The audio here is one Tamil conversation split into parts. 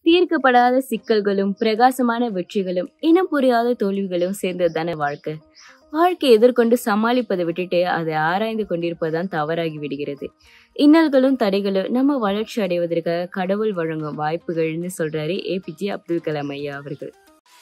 தீர்க்கப்படாத சிக்கல்களும் பிரகாசமான வெற்றிகளும் இனம் புரியாத தோல்விகளும் சேர்ந்தது தானே வாழ்க்கை வாழ்க்கையை எதிர்கொண்டு சமாளிப்பதை விட்டுட்டு அதை ஆராய்ந்து கொண்டிருப்பதுதான் தவறாகி விடுகிறது இன்னல்களும் தடைகளும் நம்ம வளர்ச்சி அடைவதற்காக கடவுள் வழங்கும் வாய்ப்புகள்னு சொல்றாரு ஏபிஜே அப்துல் கலாம் ஐயா அவர்கள்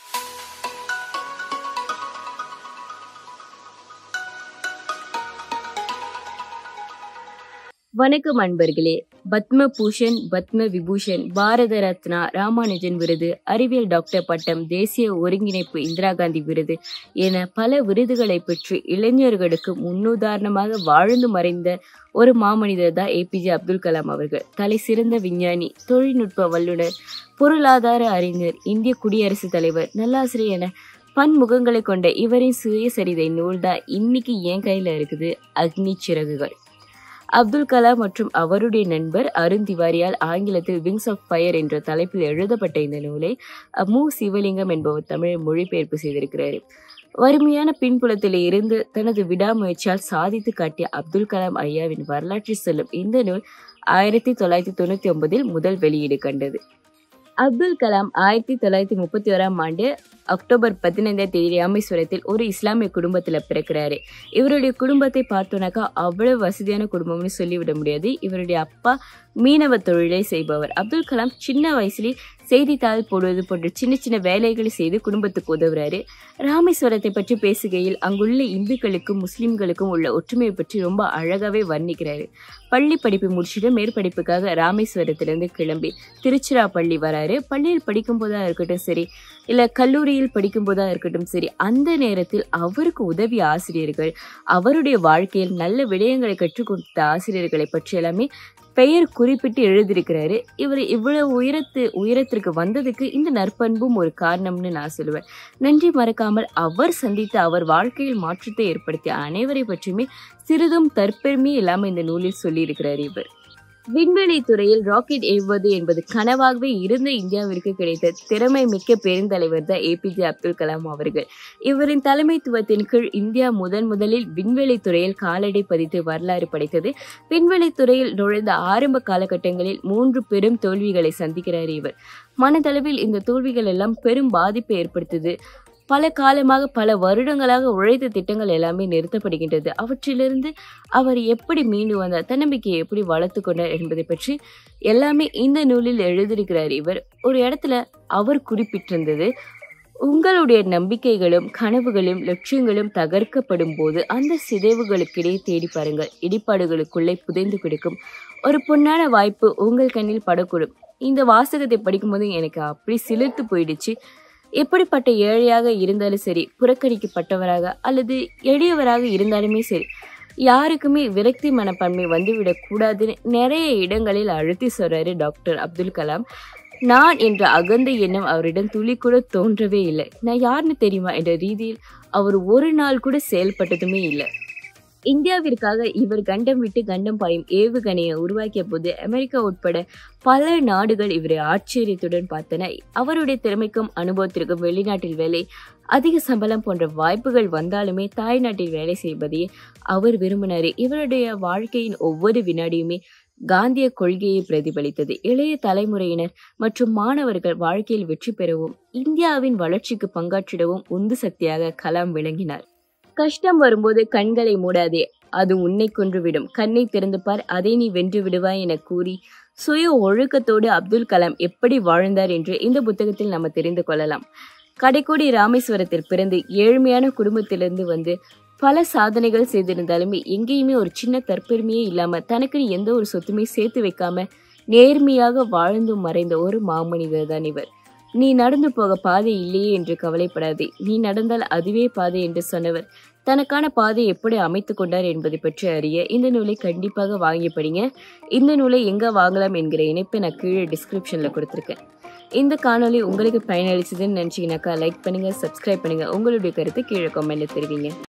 வணக்கம் அன்பர்களே பத்ம பூஷன் பத்ம விபூஷன் பாரத ரத்னா ராமானுஜன் விருது அறிவியல் டாக்டர் பட்டம் தேசிய ஒருங்கிணைப்பு இந்திரா காந்தி விருது என பல விருதுகளை பெற்று இளைஞர்களுக்கு முன்னுதாரணமாக வாழ்ந்து மறைந்த ஒரு மாமனிதர் தான் ஏபிஜே அப்துல் கலாம் அவர்கள் தலை சிறந்த விஞ்ஞானி தொழில்நுட்ப வல்லுநர் பொருளாதார அறிஞர் இந்திய குடியரசுத் தலைவர் நல்லாசிரியர் என பன்முகங்களை கொண்ட இவரின் சுயசரிதை நூல் தான் இன்னைக்கு என் கையில இருக்குது அக்னி சிறகுகள் அப்துல் கலாம் மற்றும் அவருடைய நண்பர் அருண் திவாரியால் ஆங்கிலத்தில் விங்ஸ் ஆஃப் ஃபயர் என்ற தலைப்பில் எழுதப்பட்ட இந்த நூலை மு சிவலிங்கம் என்பவர் தமிழில் மொழிபெயர்ப்பு செய்திருக்கிறார் வறுமையான பின்புலத்தில் இருந்து தனது விடாமுயற்சியால் சாதித்து காட்டிய அப்துல் கலாம் ஐயாவின் வரலாற்றை சொல்லும் இந்த நூல் ஆயிரத்தி தொள்ளாயிரத்தி தொண்ணூத்தி ஒன்பதில் முதல் வெளியீடு கண்டது அப்துல் கலாம் ஆயிரத்தி தொள்ளாயிரத்தி முப்பத்தி ஓராம் ஆண்டு அக்டோபர் பதினைந்தாம் தேதி ராமேஸ்வரத்தில் ஒரு இஸ்லாமிய குடும்பத்துல பிறக்கிறாரு இவருடைய குடும்பத்தை பார்த்தோன்னாக்கா அவ்வளவு வசதியான குடும்பம்னு சொல்லிவிட முடியாது இவருடைய அப்பா மீனவ தொழிலை செய்பவர் அப்துல் கலாம் சின்ன வயசுலேயே செய்தித்தாள் போடுவது போன்ற சின்ன சின்ன வேலைகளை செய்து குடும்பத்துக்கு உதவுறாரு ராமேஸ்வரத்தை பற்றி பேசுகையில் அங்குள்ள இந்துக்களுக்கும் முஸ்லிம்களுக்கும் உள்ள ஒற்றுமையை பற்றி ரொம்ப அழகாவே வர்ணிக்கிறாரு பள்ளி படிப்பு முடிச்சுட்டு மேற்படிப்புக்காக ராமேஸ்வரத்திலிருந்து கிளம்பி திருச்சிராப்பள்ளி வராரு பள்ளியில் படிக்கும் போதா இருக்கட்டும் சரி இல்ல கல்லூரியில் படிக்கும் போதா இருக்கட்டும் சரி அந்த நேரத்தில் அவருக்கு உதவிய ஆசிரியர்கள் அவருடைய வாழ்க்கையில் நல்ல விடயங்களை கற்றுக் கொடுத்த ஆசிரியர்களை பற்றி எல்லாமே பெயர் குறிப்பிட்டு எழுதியிருக்கிறாரு இவர் இவ்வளவு உயரத்து உயரத்திற்கு வந்ததுக்கு இந்த நற்பண்பும் ஒரு காரணம்னு நான் சொல்லுவேன் நன்றி மறக்காமல் அவர் சந்தித்த அவர் வாழ்க்கையில் மாற்றத்தை ஏற்படுத்திய அனைவரை பற்றியுமே சிறிதும் தற்பெருமே இல்லாமல் இந்த நூலில் சொல்லியிருக்கிறார் இவர் விண்வெளி துறையில் ராக்கெட் ஏவுவது என்பது கனவாகவே இருந்த இந்தியாவிற்கு கிடைத்த திறமை மிக்க பெருந்தலைவர் தான் ஏபிஜே அப்துல் கலாம் அவர்கள் இவரின் தலைமைத்துவத்தின் கீழ் இந்தியா முதன் முதலில் விண்வெளி துறையில் காலடி பதித்து வரலாறு படைத்தது விண்வெளி துறையில் நுழைந்த ஆரம்ப காலகட்டங்களில் மூன்று பெரும் தோல்விகளை சந்திக்கிறார் இவர் மனதளவில் இந்த தோல்விகள் எல்லாம் பெரும் பாதிப்பை ஏற்படுத்துது பல காலமாக பல வருடங்களாக உழைத்த திட்டங்கள் எல்லாமே நிறுத்தப்படுகின்றது அவற்றிலிருந்து அவர் எப்படி மீண்டு வந்தார் தன்னம்பிக்கையை எப்படி வளர்த்து கொண்டார் என்பதை பற்றி எல்லாமே இந்த நூலில் எழுதியிருக்கிறார் இவர் ஒரு இடத்துல அவர் குறிப்பிட்டிருந்தது உங்களுடைய நம்பிக்கைகளும் கனவுகளும் லட்சியங்களும் தகர்க்கப்படும் போது அந்த சிதைவுகளுக்கிடையே தேடி பாருங்கள் இடிபாடுகளுக்குள்ளே புதைந்து கிடக்கும் ஒரு பொன்னான வாய்ப்பு உங்கள் கண்ணில் படக்கூடும் இந்த வாசகத்தை படிக்கும்போது எனக்கு அப்படி சிலிர்த்து போயிடுச்சு எப்படிப்பட்ட ஏழையாக இருந்தாலும் சரி புறக்கணிக்கப்பட்டவராக அல்லது எளியவராக இருந்தாலுமே சரி யாருக்குமே விரக்தி மனப்பான்மை வந்துவிடக் கூடாதுன்னு நிறைய இடங்களில் அழுத்தி சொல்றாரு டாக்டர் அப்துல் கலாம் நான் என்ற அகந்த எண்ணம் அவரிடம் துளி கூட தோன்றவே இல்லை நான் யாருன்னு தெரியுமா என்ற ரீதியில் அவர் ஒரு நாள் கூட செயல்பட்டதுமே இல்லை இந்தியாவிற்காக இவர் கண்டம் விட்டு கண்டம் பாயும் ஏவுகணையை உருவாக்கிய போது அமெரிக்கா உட்பட பல நாடுகள் இவரை ஆச்சரியத்துடன் பார்த்தன அவருடைய திறமைக்கும் அனுபவத்திற்கும் வெளிநாட்டில் வேலை அதிக சம்பளம் போன்ற வாய்ப்புகள் வந்தாலுமே தாய்நாட்டில் வேலை செய்வதையே அவர் விரும்பினார் இவருடைய வாழ்க்கையின் ஒவ்வொரு வினாடியுமே காந்திய கொள்கையை பிரதிபலித்தது இளைய தலைமுறையினர் மற்றும் மாணவர்கள் வாழ்க்கையில் வெற்றி பெறவும் இந்தியாவின் வளர்ச்சிக்கு பங்காற்றிடவும் உந்து சக்தியாக கலாம் விளங்கினார் கஷ்டம் வரும்போது கண்களை மூடாதே அது உன்னை கொன்றுவிடும் கண்ணை திறந்து பார் அதை நீ வென்று விடுவாய் என கூறி சுய ஒழுக்கத்தோடு அப்துல் கலாம் எப்படி வாழ்ந்தார் என்று இந்த புத்தகத்தில் நம்ம தெரிந்து கொள்ளலாம் கடைக்கோடி ராமேஸ்வரத்தில் பிறந்து ஏழ்மையான குடும்பத்திலிருந்து வந்து பல சாதனைகள் செய்திருந்தாலுமே எங்கேயுமே ஒரு சின்ன தற்பெருமையே இல்லாம தனக்குன்னு எந்த ஒரு சொத்துமே சேர்த்து வைக்காம நேர்மையாக வாழ்ந்து மறைந்த ஒரு மாமனிதர் தான் இவர் நீ நடந்து போக பாதை இல்லையே என்று கவலைப்படாதே நீ நடந்தால் அதுவே பாதை என்று சொன்னவர் தனக்கான பாதை எப்படி அமைத்து கொண்டார் என்பதை பற்றி அறிய இந்த நூலை கண்டிப்பாக வாங்கி படிங்க இந்த நூலை எங்க வாங்கலாம் என்கிற இணைப்பை நான் கீழே டிஸ்கிரிப்ஷன்ல கொடுத்துருக்கேன் இந்த காணொலி உங்களுக்கு பயனளிச்சதுன்னு நினைச்சீங்கன்னாக்கா லைக் பண்ணுங்க சப்ஸ்கிரைப் பண்ணுங்க உங்களுடைய கருத்து கீழே கமெண்ட்ல தெரிவிங்க